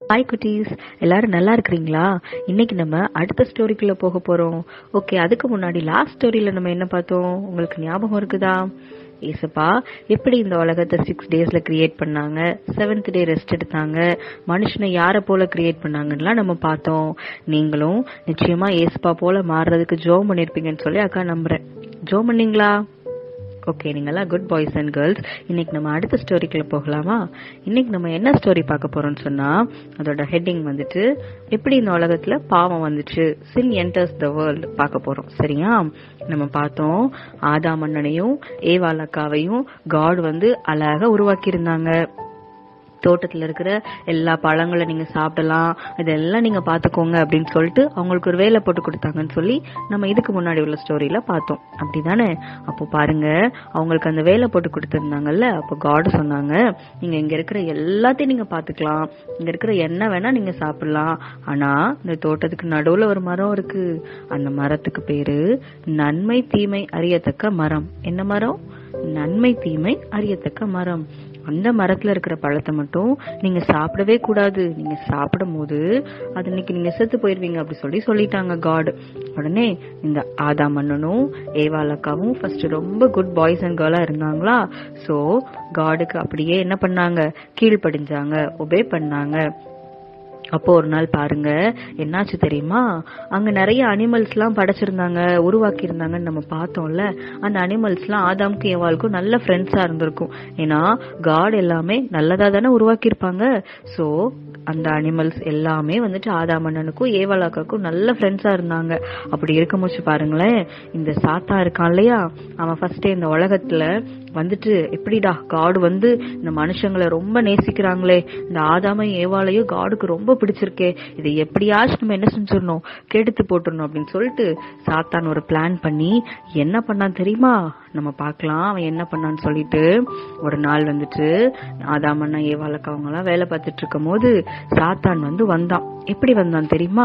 hi குட்டீஸ் எல்லாரும் நல்லா இருக்கிறீங்களா இன்னைக்கு நம்ம அடுத்த ஸ்டோரிக்குள்ள போக போறோம் ஓகே அதுக்கு முன்னாடி லாஸ்ட் ஸ்டோரியில நம்ம என்ன பார்த்தோம் உங்களுக்கு ஞாபகம் இருக்குதா ஏசப்பா எப்படி இந்த உலகத்தை சிக்ஸ் டேஸ்ல கிரியேட் பண்ணாங்க செவன்த் டே ரெஸ்ட் எடுத்தாங்க மனுஷனை யாரை போல கிரியேட் பண்ணாங்கலாம் நம்ம பார்த்தோம் நீங்களும் நிச்சயமா ஏசப்பா போல மாறுறதுக்கு ஜோம் பண்ணிருப்பீங்கன்னு சொல்லி அக்கா நம்புறேன் ஜோம் பண்ணீங்களா ஓகே நீங்களாம் குட் பாய்ஸ் அண்ட் கேர்ள்ஸ் இன்னைக்கு நம்ம அடுத்த ஸ்டோரிக்குள்ள போகலாமா இன்னைக்கு நம்ம என்ன ஸ்டோரி பார்க்க போறோம்னு சொன்னா அதோட ஹெட்டிங் வந்துட்டு எப்படி இந்த உலகத்துல பாவம் வந்துச்சு சின் என்டர்ஸ் த வேர்ல்ட் பார்க்க போறோம் சரியா நம்ம பார்த்தோம் ஆதா மன்னனையும் ஏவாலக்காவையும் காட் வந்து அழகா உருவாக்கி இருந்தாங்க தோட்டத்துல இருக்கிற எல்லா பழங்களை நீங்க சாப்பிடலாம் இதெல்லாம் நீங்க பாத்துக்கோங்க அப்படின்னு சொல்லிட்டு அவங்களுக்கு ஒரு வேலை போட்டு கொடுத்தாங்கன்னு சொல்லி நம்ம இதுக்கு முன்னாடி உள்ள ஸ்டோரியில பார்த்தோம் அப்படிதானே அப்போ பாருங்க அவங்களுக்கு அந்த வேலை போட்டு கொடுத்திருந்தாங்கல்ல அப்போ காட் சொன்னாங்க நீங்க இங்க இருக்கிற எல்லாத்தையும் நீங்க பாத்துக்கலாம் இங்க இருக்கிற என்ன வேணா நீங்க சாப்பிடலாம் ஆனா இந்த தோட்டத்துக்கு நடுவுல ஒரு மரம் இருக்கு அந்த மரத்துக்கு பேரு நன்மை தீமை அறியத்தக்க மரம் என்ன மரம் நன்மை தீமை அறியத்தக்க மரம் அந்த மரத்துல இருக்கிற பழத்தை மட்டும் நீங்க சாப்பிடவே கூடாது நீங்க சாப்பிடும் போது அது இன்னைக்கு நீங்க செத்து போயிருவீங்க அப்படி சொல்லி சொல்லிட்டாங்க காட் உடனே இந்த ஆதா மன்னனும் ஏவாலக்காவும் ஃபர்ஸ்ட் ரொம்ப குட் பாய்ஸ் அண்ட் கேர்ளா இருந்தாங்களா சோ காடுக்கு அப்படியே என்ன பண்ணாங்க கீழ்ப்படிஞ்சாங்க ஒபே பண்ணாங்க அப்போ ஒரு நாள் பாருங்க என்னாச்சு தெரியுமா அங்க நிறைய அனிமல்ஸ் எல்லாம் படைச்சிருந்தாங்க உருவாக்கி இருந்தாங்கன்னு நம்ம பார்த்தோம்ல அந்த அனிமல்ஸ் எல்லாம் ஆதாமுக்கும் ஏவாளுக்கும் நல்ல ஃப்ரெண்ட்ஸா இருந்திருக்கும் ஏன்னா காட் எல்லாமே நல்லதா தானே உருவாக்கி இருப்பாங்க சோ அந்த அனிமல்ஸ் எல்லாமே வந்துட்டு ஆதாமண்ணனுக்கும் ஏவாளாக்காக்கும் நல்ல ஃப்ரெண்ட்ஸா இருந்தாங்க அப்படி இருக்கும் போச்சு பாருங்களேன் இந்த சாத்தா இருக்கான் இல்லையா அவன் ஃபர்ஸ்ட் இந்த உலகத்துல வந்துட்டு எப்படிடா காடு வந்து இந்த மனுஷங்களை ரொம்ப நேசிக்கிறாங்களே இந்த ஆதாமையும் ஏவாளையும் காடுக்கு ரொம்ப பிடிச்சிருக்கே இதை எப்படியாச்சும் நம்ம என்ன செஞ்சிடணும் கெடுத்து போட்டுடணும் அப்படின்னு சொல்லிட்டு சாத்தான் ஒரு பிளான் பண்ணி என்ன பண்ணான் தெரியுமா நம்ம பார்க்கலாம் அவன் என்ன பண்ணான்னு சொல்லிட்டு ஒரு நாள் வந்துட்டு ஆதாமண்ணா ஏவாளுக்கு அவங்க எல்லாம் வேலை பார்த்துட்டு இருக்கும் போது சாத்தான் வந்து வந்தான் எப்படி வந்தான் தெரியுமா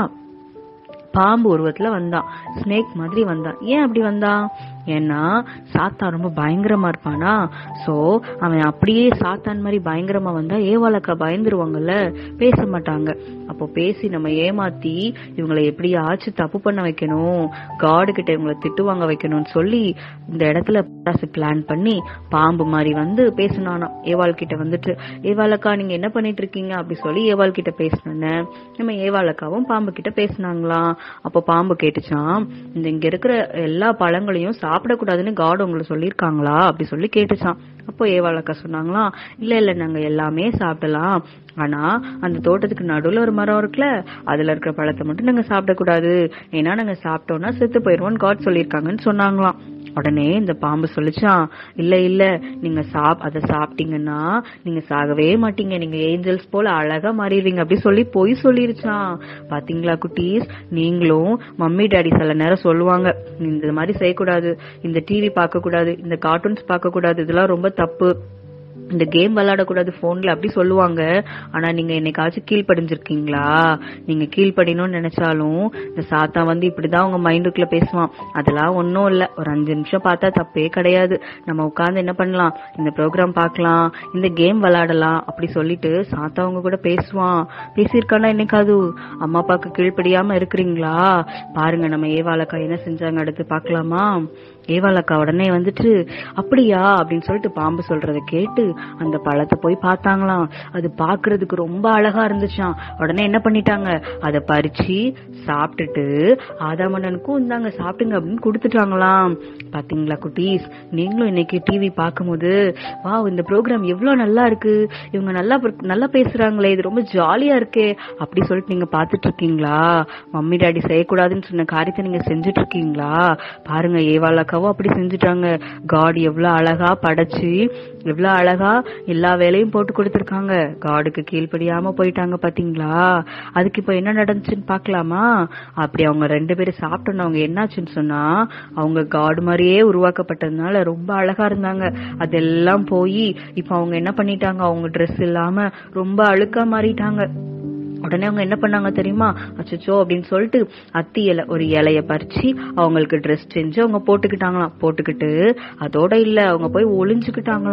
பாம்பு உருவத்துல வந்தான் ஸ்னேக் மாதிரி வந்தான் ஏன் அப்படி வந்தான் ஏன்னா சாத்தான் ரொம்ப பயங்கரமா இருப்பானா சோ அவன் அப்படியே சாத்தான் மாதிரி பயங்கரமா வந்தா ஏவாளக்கா பயந்துருவாங்கல்ல பேச மாட்டாங்க அப்போ பேசி நம்ம ஏமாத்தி இவங்களை எப்படியாச்சும் தப்பு பண்ண வைக்கணும் காடு கிட்ட இவங்களை திட்டு வாங்க வைக்கணும்னு சொல்லி இந்த இடத்துல பிளான் பண்ணி பாம்பு மாதிரி வந்து பேசினானா ஏவாள் கிட்ட வந்துட்டு ஏவாளக்கா நீங்க என்ன பண்ணிட்டு இருக்கீங்க அப்படி சொல்லி ஏவாள் கிட்ட பேசினேன்னு நம்ம ஏவாளக்காவும் பாம்பு கிட்ட பேசினாங்களாம் அப்போ பாம்பு கேட்டுச்சான் இந்த இங்க இருக்கிற எல்லா பழங்களையும் சாப்பிடக்கூடாதுன்னு காட் உங்களை சொல்லியிருக்காங்களா அப்படி சொல்லி கேட்டுச்சான் அப்போ ஏவாளக்கா சொன்னாங்களாம் இல்ல இல்ல நாங்க எல்லாமே சாப்பிடலாம் ஆனா அந்த தோட்டத்துக்கு நடுவுல ஒரு மரம் இருக்குல்ல அதுல இருக்கிற பழத்தை மட்டும் நாங்க சாப்பிடக்கூடாது ஏன்னா நாங்க சாப்பிட்டோம்னா செத்து போயிருவோம்னு காட் சொல்லியிருக்காங்கன்னு சொன்னாங்களாம் உடனே இந்த பாம்பு சொல்லிச்சான் இல்ல இல்ல நீங்க சாப் அதை சாப்பிட்டீங்கன்னா நீங்க சாகவே மாட்டீங்க நீங்க ஏஞ்சல்ஸ் போல அழகா மாறிடுவீங்க அப்படி சொல்லி பொய் சொல்லிருச்சான் பாத்தீங்களா குட்டீஸ் நீங்களும் மம்மி டாடி சில நேரம் சொல்லுவாங்க இந்த மாதிரி செய்யக்கூடாது இந்த டிவி பார்க்க கூடாது இந்த கார்ட்டூன்ஸ் பார்க்க கூடாது இதெல்லாம் ரொம்ப தப்பு இந்த கேம் விளையாடக்கூடாது போன்ல அப்படி சொல்லுவாங்க ஆனா நீங்க என்னைக்காச்சும் கீழ்ப்படிஞ்சிருக்கீங்களா நீங்க கீழ்ப்படினோம்னு நினைச்சாலும் இந்த சாத்தா வந்து இப்படிதான் உங்க மைண்டுக்குள்ள பேசுவான் அதெல்லாம் ஒன்னும் இல்ல ஒரு அஞ்சு நிமிஷம் பார்த்தா தப்பே கிடையாது நம்ம உட்கார்ந்து என்ன பண்ணலாம் இந்த ப்ரோக்ராம் பார்க்கலாம் இந்த கேம் விளையாடலாம் அப்படி சொல்லிட்டு சாத்தா அவங்க கூட பேசுவான் பேசியிருக்கானா என்னைக்காது அம்மா அப்பாக்கு கீழ்ப்படியாம இருக்கிறீங்களா பாருங்க நம்ம ஏவாளக்கா என்ன செஞ்சாங்க அடுத்து பாக்கலாமா ஏவாளக்கா உடனே வந்துட்டு அப்படியா அப்படின்னு சொல்லிட்டு பாம்பு சொல்றத கேட்டு அந்த பழத்தை போய் பார்த்தாங்களாம் அது பாக்குறதுக்கு ரொம்ப அழகா இருந்துச்சாம் உடனே என்ன பண்ணிட்டாங்க அதை பறிச்சு சாப்பிட்டுட்டு ஆதாமண்ணனுக்கும் இந்தாங்க சாப்பிட்டுங்க அப்படின்னு கொடுத்துட்டாங்களாம் பாத்தீங்களா குட்டீஸ் நீங்களும் இன்னைக்கு டிவி பார்க்கும்போது வா இந்த ப்ரோக்ராம் எவ்வளவு நல்லா இருக்கு இவங்க நல்லா நல்லா பேசுறாங்களே இது ரொம்ப ஜாலியா இருக்கே அப்படி சொல்லிட்டு நீங்க பாத்துட்டு இருக்கீங்களா மம்மி டாடி செய்யக்கூடாதுன்னு சொன்ன காரியத்தை நீங்க செஞ்சுட்டு இருக்கீங்களா பாருங்க ஏவாளக்கா அக்காவும் அப்படி செஞ்சுட்டாங்க காட் எவ்வளவு அழகா படைச்சு எவ்வளவு அழகா எல்லா வேலையும் போட்டு கொடுத்திருக்காங்க காடுக்கு கீழ்ப்படியாம போயிட்டாங்க பாத்தீங்களா அதுக்கு இப்ப என்ன நடந்துச்சுன்னு பாக்கலாமா அப்படி அவங்க ரெண்டு பேரும் சாப்பிட்டோன்னு அவங்க என்னாச்சுன்னு சொன்னா அவங்க காடு மாதிரியே உருவாக்கப்பட்டதுனால ரொம்ப அழகா இருந்தாங்க அதெல்லாம் போய் இப்ப அவங்க என்ன பண்ணிட்டாங்க அவங்க ட்ரெஸ் இல்லாம ரொம்ப அழுக்கா மாறிட்டாங்க உடனே அவங்க என்ன பண்ணாங்க தெரியுமா அச்சச்சோ அப்படின்னு சொல்லிட்டு அத்தி இலை ஒரு இலைய பறிச்சு அவங்களுக்கு ட்ரெஸ் செஞ்சு அவங்க போட்டுக்கிட்டாங்களாம் போட்டுக்கிட்டு அதோட இல்ல அவங்க போய் ஒளிஞ்சுக்கிட்டாங்களாம்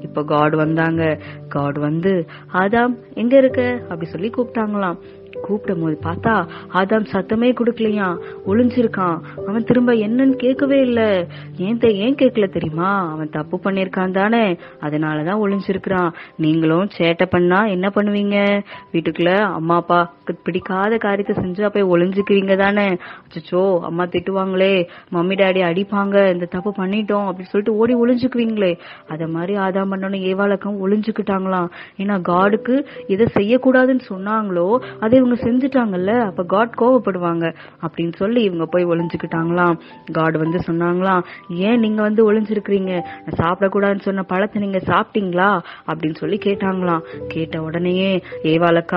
இப்போ காட் வந்தாங்க காட் வந்து ஆதாம் எங்க இருக்க அப்படி சொல்லி கூப்பிட்டாங்களாம் கூப்பிடும் போது பார்த்தா ஆதாம் சத்தமே கொடுக்கலையா ஒளிஞ்சிருக்கான் அவன் திரும்ப என்னன்னு கேட்கவே இல்ல ஏன் தெ- ஏன் கேட்கல தெரியுமா அவன் தப்பு பண்ணிருக்கான் தானே அதனாலதான் ஒளிஞ்சிருக்கிறான் நீங்களும் சேட்டை பண்ணா என்ன பண்ணுவீங்க வீட்டுக்குள்ள அம்மா அப்பாக்கு பிடிக்காத காரியத்தை செஞ்சா போய் ஒளிஞ்சுக்குவீங்க தானே அச்சோ அம்மா திட்டுவாங்களே மம்மி டாடி அடிப்பாங்க இந்த தப்பு பண்ணிட்டோம் அப்படின்னு சொல்லிட்டு ஓடி ஒளிஞ்சுக்குவீங்களே அத மாதிரி ஆதாம் பண்ணணும் ஏவாளக்கம் ஒளிஞ்சுக்கிட்டாங்களாம் ஏன்னா காடுக்கு இதை செய்யக்கூடாதுன்னு சொன்னாங்களோ அதை இவங்க செஞ்சுட்டாங்கல்ல அப்ப காட் கோவப்படுவாங்க அப்படின்னு சொல்லி இவங்க போய் ஒளிஞ்சுக்கிட்டாங்களாம் காட் வந்து சொன்னாங்களாம் ஏன் நீங்க வந்து ஒளிஞ்சிருக்கிறீங்க நான் சாப்பிடக்கூடாதுன்னு சொன்ன பழத்தை நீங்க சாப்பிட்டீங்களா அப்படின்னு சொல்லி கேட்டாங்களாம் கேட்ட உடனேயே ஏவாளக்கா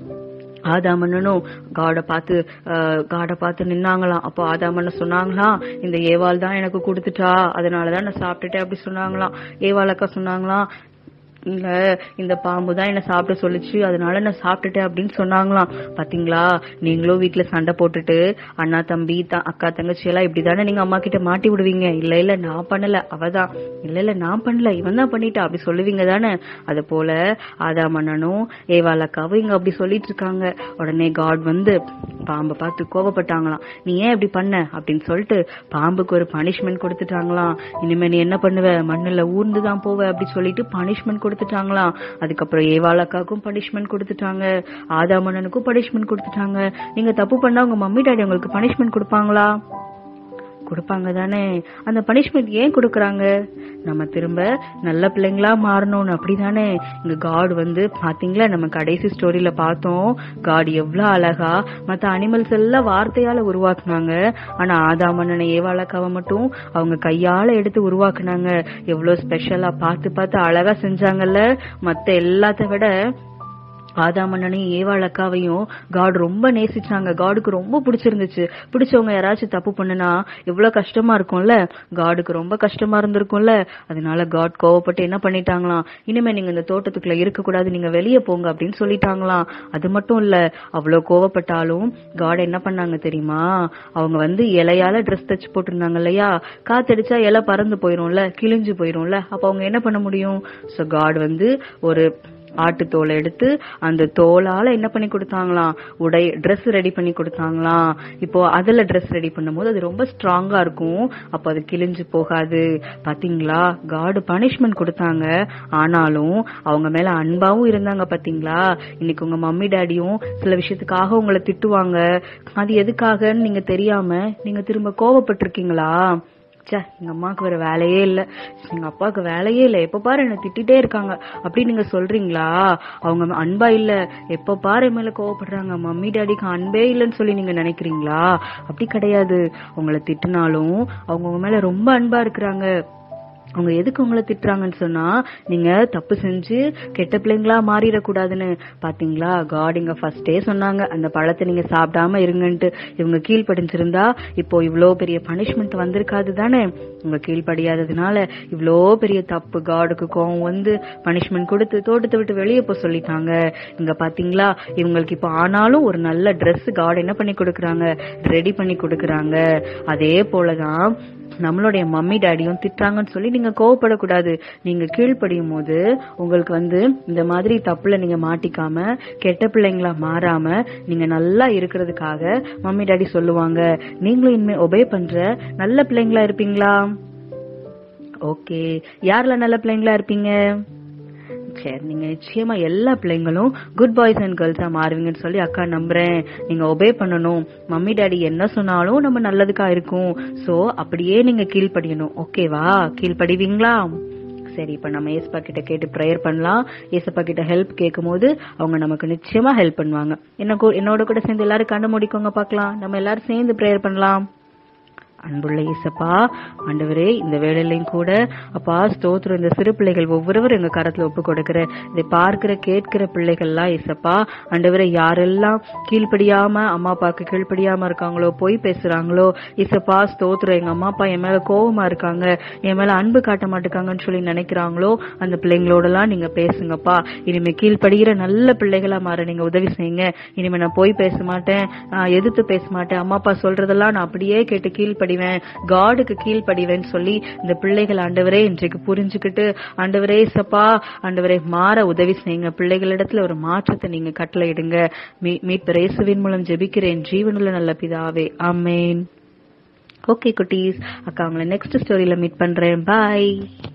ஆதாமண்ணனும் காட பார்த்து காட பார்த்து நின்னாங்களாம் அப்போ ஆதாமண்ணன் சொன்னாங்களாம் இந்த ஏவாள் தான் எனக்கு கொடுத்துட்டா அதனாலதான் நான் சாப்பிட்டுட்டேன் அப்படி சொன்னாங்களாம் ஏவாள் அக்கா சொன்னாங்களாம் இல்ல இந்த பாம்பு தான் என்ன சாப்பிட சொல்லுச்சு அதனால நான் சாப்பிட்டுட்டேன் அப்படின்னு சொன்னாங்களாம் பாத்தீங்களா நீங்களும் வீட்டுல சண்டை போட்டுட்டு அண்ணா தம்பி த- அக்கா தங்கச்சி எல்லாம் இப்படிதானே நீங்க அம்மா கிட்ட மாட்டி விடுவீங்க இல்ல இல்ல நான் பண்ணல அவதான் இல்ல இல்ல நான் பண்ணல இவன் தான் பண்ணிட்டா அப்படி சொல்லுவீங்க தானே அது போல ஆதாம் அண்ணனும் ஏவாள் அக்காவும் இங்க அப்படி சொல்லிட்டு இருக்காங்க உடனே காட் வந்து பாம்பை பார்த்து கோவப்பட்டாங்களாம் நீ ஏன் இப்படி பண்ண அப்படின்னு சொல்லிட்டு பாம்புக்கு ஒரு பனிஷ்மெண்ட் கொடுத்துட்டாங்களாம் இனிமே நீ என்ன பண்ணுவ மண்ணுல ஊர்ந்து தான் போவ அப்படி சொல்லிட்டு பனிஷ்மெண்ட் கொடுத்துட்டாங்களாம் அதுக்கப்புறம் ஏவாள் அக்காவுக்கும் பனிஷ்மெண்ட் கொடுத்துட்டாங்க ஆதாமண்ணனுக்கும் பனிஷ்மெண்ட் கொடுத்துட்டாங்க நீங்க தப்பு பண்ணா உங்க மம்மி டாடி உங்களுக்கு பனிஷ்மெண்ட் கொடுப்பாங்களா கொடுப்பாங்க தானே அந்த பனிஷ்மெண்ட் ஏன் கொடுக்கறாங்க நம்ம திரும்ப நல்ல பிள்ளைங்களா மாறணும்னு அப்படிதானே இங்க காட் வந்து பாத்தீங்களா நம்ம கடைசி ஸ்டோரியில பார்த்தோம் காட் எவ்வளவு அழகா மத்த அனிமல்ஸ் எல்லாம் வார்த்தையால உருவாக்குனாங்க ஆனா ஆதாமண்ணனை ஏவாளக்காவை மட்டும் அவங்க கையால எடுத்து உருவாக்குனாங்க எவ்வளவு ஸ்பெஷலா பார்த்து பார்த்து அழகா செஞ்சாங்கல்ல மத்த எல்லாத்த விட ஆதாமண்ணனையும் ஏவாள் அக்காவையும் காட் ரொம்ப நேசிச்சாங்க காடுக்கு ரொம்ப பிடிச்சிருந்துச்சு பிடிச்சவங்க யாராச்சும் தப்பு பண்ணுனா எவ்வளவு கஷ்டமா இருக்கும்ல காடுக்கு ரொம்ப கஷ்டமா இருந்திருக்கும்ல அதனால காட் கோவப்பட்டு என்ன பண்ணிட்டாங்களாம் இனிமே நீங்க இந்த தோட்டத்துக்குள்ள இருக்க கூடாது நீங்க வெளியே போங்க அப்படின்னு சொல்லிட்டாங்களாம் அது மட்டும் இல்ல அவ்வளவு கோவப்பட்டாலும் காட் என்ன பண்ணாங்க தெரியுமா அவங்க வந்து இலையால ட்ரெஸ் தச்சு போட்டிருந்தாங்க இல்லையா காத்தடிச்சா இலை பறந்து போயிரும்ல கிழிஞ்சு போயிரும்ல அப்ப அவங்க என்ன பண்ண முடியும் சோ காட் வந்து ஒரு ஆட்டு தோலை எடுத்து அந்த தோலால என்ன பண்ணி கொடுத்தாங்களாம் உடை Dress ரெடி பண்ணி கொடுத்தாங்களாம் இப்போ அதுல Dress ரெடி பண்ணும்போது அது ரொம்ப ஸ்ட்ராங்கா இருக்கும் அப்போ அது கிழிஞ்சு போகாது பாத்தீங்களா காடு பனிஷ்மெண்ட் கொடுத்தாங்க ஆனாலும் அவங்க மேல அன்பாவும் இருந்தாங்க பாத்தீங்களா இன்னைக்கு உங்க மம்மி டாடியும் சில விஷயத்துக்காக உங்களை திட்டுவாங்க அது எதுக்காகன்னு நீங்க தெரியாம நீங்க திரும்ப கோவப்பட்டிருக்கீங்களா ச்சே எங்க அம்மாவுக்கு வேற வேலையே இல்ல எங்க அப்பாவுக்கு வேலையே இல்ல எப்ப பாரு என்ன திட்டிட்டே இருக்காங்க அப்படி நீங்க சொல்றீங்களா அவங்க அன்பா இல்ல எப்ப பாரு என் மேல கோவப்படுறாங்க மம்மி டாடிக்கு அன்பே இல்லைன்னு சொல்லி நீங்க நினைக்கிறீங்களா அப்படி கிடையாது உங்களை திட்டுனாலும் அவங்க உங்க மேல ரொம்ப அன்பா இருக்கிறாங்க அவங்க எதுக்கு உங்களை திட்டுறாங்கன்னு சொன்னா நீங்க தப்பு செஞ்சு கெட்ட பிள்ளைங்களா மாறிடக்கூடாதுன்னு பாத்தீங்களா காட் இங்க ஃபர்ஸ்டே சொன்னாங்க அந்த பழத்தை நீங்க சாப்பிடாம இருங்கன்ட்டு இவங்க கீழ்ப்படிஞ்சிருந்தா இப்போ இவ்ளோ பெரிய பனிஷ்மெண்ட் வந்திருக்காது தானே உங்க கீழ்ப்படியாததுனால இவ்ளோ பெரிய தப்பு காடுக்கு கோவம் வந்து பனிஷ்மெண்ட் கொடுத்து தோட்டத்தை விட்டு வெளியே போக சொல்லிட்டாங்க இங்க பாத்தீங்களா இவங்களுக்கு இப்போ ஆனாலும் ஒரு நல்ல Dress காட் என்ன பண்ணி கொடுக்கறாங்க ரெடி பண்ணி கொடுக்கறாங்க அதே போலதான் நம்மளுடைய மம்மி டாடியும் திட்டுறாங்கன்னு சொல்லி நீங்க கோவப்படக்கூடாது நீங்க கீழ்ப்படியும் போது உங்களுக்கு வந்து இந்த மாதிரி தப்புல நீங்க மாட்டிக்காம கெட்ட பிள்ளைங்களா மாறாம நீங்க நல்லா இருக்கிறதுக்காக மம்மி டாடி சொல்லுவாங்க நீங்களும் இனிமே ஒபே பண்ற நல்ல பிள்ளைங்களா இருப்பீங்களா ஓகே யார்ல நல்ல பிள்ளைங்களா இருப்பீங்க சரி நீங்க நிச்சயமா எல்லா பிள்ளைங்களும் குட் பாய்ஸ் அண்ட் கேர்ள்ஸா மாறுவீங்கன்னு சொல்லி அக்கா நம்புறேன் நீங்க ஒபே பண்ணணும் மம்மி டாடி என்ன சொன்னாலும் நம்ம நல்லதுக்கா இருக்கும் சோ அப்படியே நீங்க கீழ்ப்படியணும் ஓகேவா கீழ்ப்படிவீங்களா சரி இப்ப நம்ம ஏசப்பா கிட்ட கேட்டு ப்ரேயர் பண்ணலாம் ஏசப்பா கிட்ட ஹெல்ப் கேட்கும் போது அவங்க நமக்கு நிச்சயமா ஹெல்ப் பண்ணுவாங்க என்ன கூ- என்னோட கூட சேர்ந்து எல்லாரும் கண்ணு மூடிக்கோங்க பார்க்கலாம் நம்ம எல்லாரும் சேர்ந்து ப்ரேயர் பண்ணலாம் அன்புள்ள இயேசப்பா ஆண்டவரே இந்த வேளையிலையும் கூட அப்பா ஸ்தோத்திரம் இந்த சிறு பிள்ளைகள் ஒவ்வொருவரும் எங்க கரத்துல ஒப்பு கொடுக்கிற இதை பார்க்கிற கேட்கிற பிள்ளைகள்லாம் இயேசப்பா ஆண்டவரே யாரெல்லாம் கீழ்ப்படியாம அம்மா அப்பாவுக்கு கீழ்ப்படியாம இருக்காங்களோ பொய் பேசுறாங்களோ இசப்பா ஸ்தோத்திரம் எங்க அம்மா அப்பா என் மேல கோவமா இருக்காங்க என் மேல அன்பு காட்ட மாட்டேங்காங்கன்னு சொல்லி நினைக்கிறாங்களோ அந்த பிள்ளைங்களோடலாம் நீங்க பேசுங்கப்பா இனிமே கீழ்ப்படுகிற நல்ல பிள்ளைகளா மாற நீங்க உதவி செய்யுங்க இனிமே நான் போய் பேச மாட்டேன் ஆஹ் எதிர்த்து பேச மாட்டேன் அம்மா அப்பா சொல்றதெல்லாம் நான் அப்படியே கேட்டு கீழ்ப்படிவேன் கீழ்ப்படிவேன் காடுக்கு கீழ்ப்படிவேன்னு சொல்லி இந்த பிள்ளைகள் ஆண்டவரே இன்றைக்கு புரிஞ்சுக்கிட்டு ஆண்டவரே சப்பா ஆண்டவரே மாற உதவி செய்யுங்க பிள்ளைகளிடத்துல ஒரு மாற்றத்தை நீங்க கட்டளையிடுங்க மீ- மீட்பர் இயேசுவின் மூலம் ஜெபிக்கிறேன் ஜீவனுள்ள நல்ல பிதாவே ஆமென் ஓகே குட்டீஸ் அக்கா உங்களை நெக்ஸ்ட் ஸ்டோரியில மீட் பண்றேன் பாய்